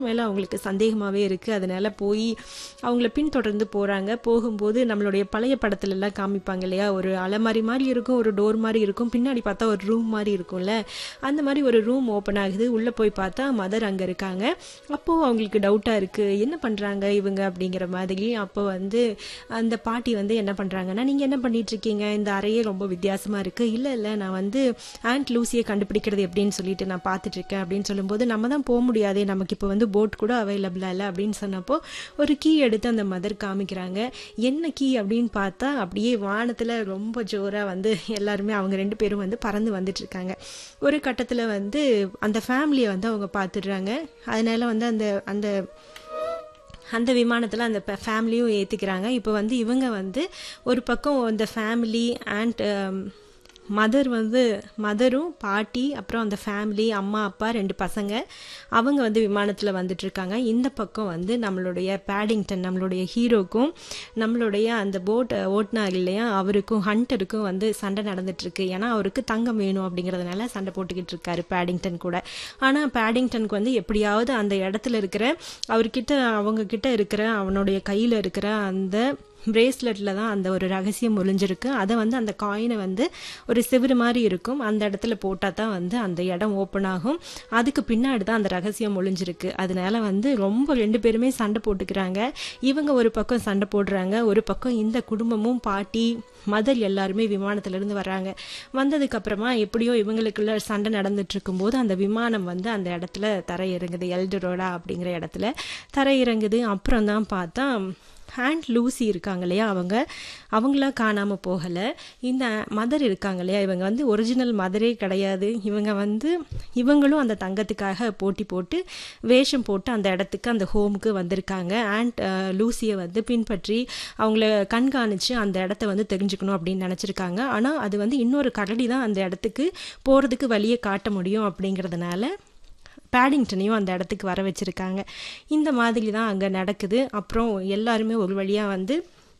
மேல அவங்களுக்கு சந்தேகமாவே இருக்கு. அதனால போயி அவங்கள பின்தொடர்ந்து போறாங்க. போகும்போது நம்மளுடைய பழைய படத்துலலாம் காமிப்பாங்க இல்லையா? ஒரு அலமாரி மாரி இருக்கும், ஒரு டோர் மாரி இருக்கும். பின்னாடி பார்த்தா ஒரு ரூம் மாரி இருக்கும்ல. அந்த மாரி ஒரு ரூம் ஓப்பன் ஆகுது. உள்ள போய் பார்த்தா மதர் அங்க இருக்காங்க. அப்போ அவங்களுக்கு டவுட்டா இருக்கு. என்ன பண்றாங்க இவங்க? அப்படிங்கிற மாதிரி. அப்போ வந்து அந்த பாட்டி வந்து என்ன பண்றாங்கன்னா, "நீங்க என்ன பண்ணிட்டு இருக்கீங்க? இந்த அறையே ரொம்ப வித்தியாசமா இருக்கு." "இல்ல, இல்ல நான் வந்து ஆன்ட் லூசிய கண்டுபிடிக்கிறது எப்படின்னு சொல்லிட்டு நான் பார்த்துட்டு இருக்கேன்." அப்படின்னு சொல்லும்போது, "நம்ம தான் போ முடியாதே. நமக்கு இப்ப வந்து போட் கூட அவைலபிளா இல்ல." அப்படின்னு சொன்னப்போ, ஒரு கீ எடுத்து அந்த மதர் காமிக்கிறாங்க. என்ன கீ அப்படின்னு பார்த்தா, அப்படியே வானத்துல ரொம்ப ஜோரா வந்து எல்லாருமே அவங்க 2 பேரும் வந்து பறந்து வந்துட்டு இருக்காங்க. ஒரு கட்டத்துல வந்து அந்த ஃபேமிலிய வந்து அவங்க பார்த்துடுறாங்க. அதனால வந்து அந்த அந்த அந்த விமானத்துல அந்த ப ஃபேமிலியும் ஏத்திக்கிறாங்க. இப்ப வந்து இவங்க வந்து ஒரு பக்கம் அந்த ஃபேமிலி ஆன்ட் மதர் வந்து மதரும், பாட்டி, அப்புறம் அந்த ஃபேமிலி அம்மா, அப்பா 2 பசங்க. அவங்க வந்து விமானத்துல வந்துட்டு இருக்காங்க. இந்த பக்கம் வந்து நம்மளுடைய பேடிங்டன் நம்மளுடைய ஹீரோக்கும், நம்மளுடைய அந்த போட் ஓட்டுனார் இல்லையா? அவருக்கும் ஹண்டருக்கும் வந்து சண்டை நடந்துட்டு இருக்கு. ஏன்னா அவருக்கு தங்கம் வேணும் அப்படிங்கிறதுனால சண்டை போட்டுக்கிட்டு இருக்காரு பேடிங்டன் கூட. ஆனா பேடிங்டனுக்கு வந்து எப்படியாவது அந்த இடத்துல இருக்கிற அவர்கிட்ட அவங்க கிட்ட இருக்கிற அவனுடைய கையில இருக்கிற அந்த பிரேஸ்லெட்ல தான் அந்த ஒரு ரகசியம் ஒளிஞ்சிருக்கு. அத வந்து அந்த காயின வந்து ஒரு செவுரு மாரி இருக்கும். அந்த இடத்துல போட்டா தான் வந்து அந்த இடம் ஓப்பன் ஆகும். அதுக்கு பின்னாடி தான் அந்த ரகசியம் ஒளிஞ்சிருக்கு. அதனால வந்து ரொம்ப 2 பேருமே சண்டை போட்டுக்கிறாங்க. இவங்க ஒரு பக்கம் சண்டை போடுறாங்க. ஒரு பக்கம் இந்த குடும்பமும் பாட்டி, மதர் எல்லாருமே விமானத்துல இருந்து வர்றாங்க. வந்ததுக்கு அப்புறமா எப்படியோ இவங்களுக்குள்ள சண்டை நடந்துட்டு இருக்கும்போது, அந்த விமானம் வந்து அந்த இடத்துல தரையிறங்குது. எல்டரோடா அப்படிங்கிற இடத்துல தரையிறங்குது. அப்புறம் தான் பார்த்தா ஆன்ட் லூசி இருக்காங்க இல்லையா? அவங்க அவங்களா காணாம போகல. இந்த மதர் இருக்காங்க இல்லையா? இவங்க வந்து ஒரிஜினல் மதரே கிடையாது. இவங்க வந்து இவங்களும் அந்த தங்கத்துக்காக போட்டி போட்டு வேஷம் போட்டு அந்த இடத்துக்கு அந்த ஹோமுக்கு வந்திருக்காங்க. ஆன்ட் லூசிய வந்து பின்பற்றி அவங்கள கண்காணிச்சு அந்த இடத்த வந்து தெரிஞ்சுக்கணும் அப்படின்னு நினைச்சிருக்காங்க. ஆனா அது வந்து இன்னொரு கரடி தான் அந்த இடத்துக்கு போறதுக்கு வழிய காட்ட முடியும் அப்படிங்கிறதுனால பேடிங்டனையும் அந்த இடத்துக்கு வர வச்சிருக்காங்க. இந்த மாதிரி தான் அங்க நடக்குது. அப்புறம் எல்லாருமே ஒரு வழியா வந்து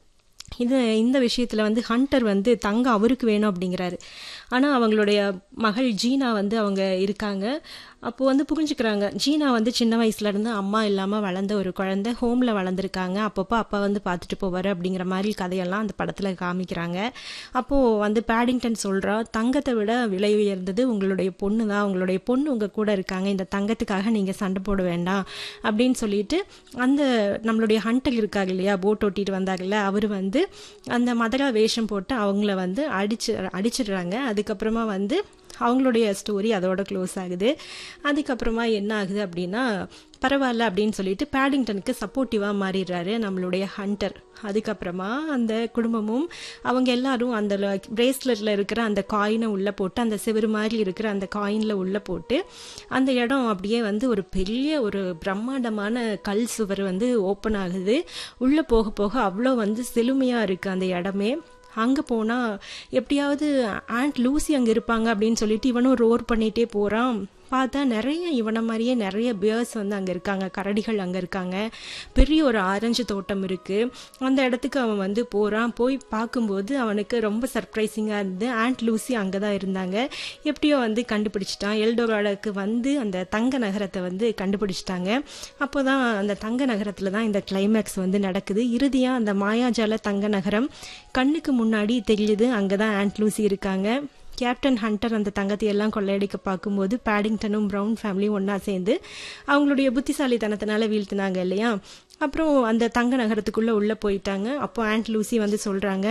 இது இந்த விஷயத்துல வந்து ஹண்டர் வந்து தங்கம் அவருக்கு வேணும் அப்படிங்கிறாரு. ஆனா அவங்களுடைய மகள் ஜீனா வந்து அவங்க இருக்காங்க. அப்போ வந்து புரிஞ்சுக்கிறாங்க. ஜீனா வந்து சின்ன வயசுல இருந்து அம்மா இல்லாம வளர்ந்த ஒரு குழந்தை. ஹோம்ல வளர்ந்துருக்காங்க. அப்பப்போ அப்பா வந்து பார்த்துட்டு போவாரு அப்படிங்கிற மாரி கதையெல்லாம் அந்த படத்துல காமிக்கிறாங்க. அப்போ வந்து பேடிங்டன் சொல்றா, "தங்கத்தை விட விலை உயர்ந்தது உங்களுடைய பொண்ணு தான். உங்களுடைய பொண்ணு உங்க கூட இருக்காங்க. இந்த தங்கத்துக்காக நீங்க சண்டை போட வேண்டாம்." அப்படின்னு சொல்லிட்டு அந்த நம்மளுடைய ஹண்டர் இருக்காரு இல்லையா? போட் ஓட்டிட்டு வந்தாங்கல்ல, அவரு வந்து அந்த மதரா வேஷம் போட்டு அவங்கள வந்து அடிச்சு அடிச்சிடுறாங்க. அதுக்கப்புறமா வந்து அவங்களுடைய ஸ்டோரி அதோட க்ளோஸ் ஆகுது. அதுக்கப்புறமா என்ன ஆகுது அப்படின்னா, பரவால்ல அப்படின்னு சொல்லிட்டு பேடிங்டனுக்கு சப்போர்ட்டிவா மாறிடுறாரு நம்மளுடைய ஹண்டர். அதுக்கப்புறமா அந்த குடும்பமும் அவங்க எல்லாரும் அந்த பிரேஸ்லெட்ல இருக்கிற அந்த காயின உள்ள போட்டு, அந்த செவுரு மாரி இருக்கிற அந்த காயின்ல உள்ள போட்டு, அந்த இடம் அப்படியே வந்து ஒரு பெரிய ஒரு பிரம்மாண்டமான கல் சுவர் வந்து ஓப்பன் ஆகுது. உள்ள போக போக அவ்ளோ வந்து செழுமையா இருக்கு அந்த இடமே. அங்க போனா எப்படியாவது ஆன்ட் லூசி அங்க இருப்பாங்க அப்படின்னு சொல்லிட்டு இவனும் ரோர் பண்ணிட்டே போறான். பார்த்தா நெறைய இவன மாரியே நெறைய பியர்ஸ் வந்து அங்க இருக்காங்க. கரடிகள் அங்க இருக்காங்க. பெரிய ஒரு ஆரஞ்சு தோட்டம் இருக்கு. அந்த இடத்துக்கு அவன் வந்து போறான். போய் பார்க்கும்போது அவனுக்கு ரொம்ப சர்ப்ரைசிங்கா இருந்தது. ஆன்ட் லூசி அங்க தான் இருந்தாங்க. எப்படியோ வந்து கண்டுபிடிச்சிட்டான். எல்டோராடாக்கு வந்து அந்த தங்க நகரத்த வந்து கண்டுபிடிச்சிட்டாங்க. அப்போதான் அந்த தங்க நகரத்துல தான் இந்த கிளைமேக்ஸ் வந்து நடக்குது. இறுதியா அந்த மாயாஜால தங்க நகரம் கண்ணுக்கு முன்னாடி தெரியுது. அங்க தான் ஆன்ட் லூசி இருக்காங்க. கேப்டன் ஹண்டர் அந்த தங்கத்தை எல்லாம் கொள்ளையடிக்க பார்க்கும்போது, பேடிங்டனும் பிரவுன் ஃபேமிலியும் ஒண்ணா சேர்ந்து அவங்களுடைய புத்திசாலித்தனத்தினால வீழ்த்தினாங்க இல்லையா? அப்புறம் அந்த தங்க நகரத்துக்குள்ள உள்ள போயிட்டாங்க. அப்போ ஆன்ட் லூசி வந்து சொல்றாங்க,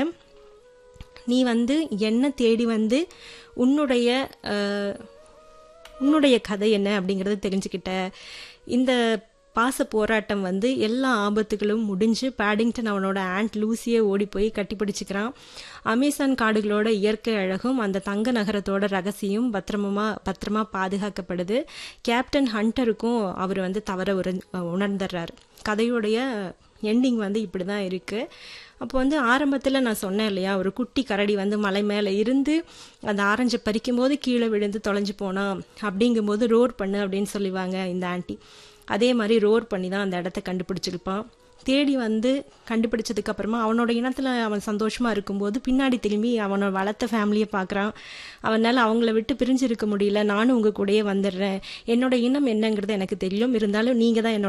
"நீ வந்து என்ன தேடி வந்து உன்னுடைய அ உன்னுடைய கதை என்ன அப்படிங்கிறத தெரிஞ்சுக்கிட்ட. இந்த பாச போராட்டம் வந்து எல்லா ஆபத்துகளும் முடிஞ்சு பேடிங்டன் அவனோட ஆன்ட் லூசிய ஓடி போய் கட்டிப்பிடிச்சுக்கிறான். அமேசான் காடுகளோட இயற்கை அழகும், அந்த தங்க நகரத்தோட ரகசியம் பத்திரமா பத்திரமா பாதுகாக்கப்படுது. கேப்டன் ஹண்டருக்கும் அவர் வந்து தவற உணர்ந்துடுறாரு. கதையுடைய எண்டிங் வந்து இப்படிதான் இருக்கு. அப்போ வந்து ஆரம்பத்துல நான் சொன்னேன் இல்லையா? ஒரு குட்டி கரடி வந்து மலை மேல இருந்து அந்த ஆரஞ்ச பறிக்கும்போது கீழ விழுந்து தொலைஞ்சு போனான். அப்படிங்கும்போது ரோர் பண்ணு அப்படின்னு சொல்லுவாங்க இந்த ஆன்ட்டி. அதே மாரி ரோர் பண்ணி தான் அந்த இடத்த கண்டுபிடிச்சிருப்பான். தேடி வந்து கண்டுபிடிச்சதுக்கு அப்புறமா அவனோட இனத்தில் அவன் சந்தோஷமா இருக்கும்போது பின்னாடி திரும்பி அவனோட வளர்த்த ஃபேமிலியை பார்க்குறான் அவனால் அவங்கள விட்டு பிரிஞ்சு இருக்க முடியல நானும் உங்கள் கூடயே வந்துடுறேன் என்னோட இனம் என்னங்கிறது எனக்கு தெரியும் இருந்தாலும் நீங்கள் தான் என்னோட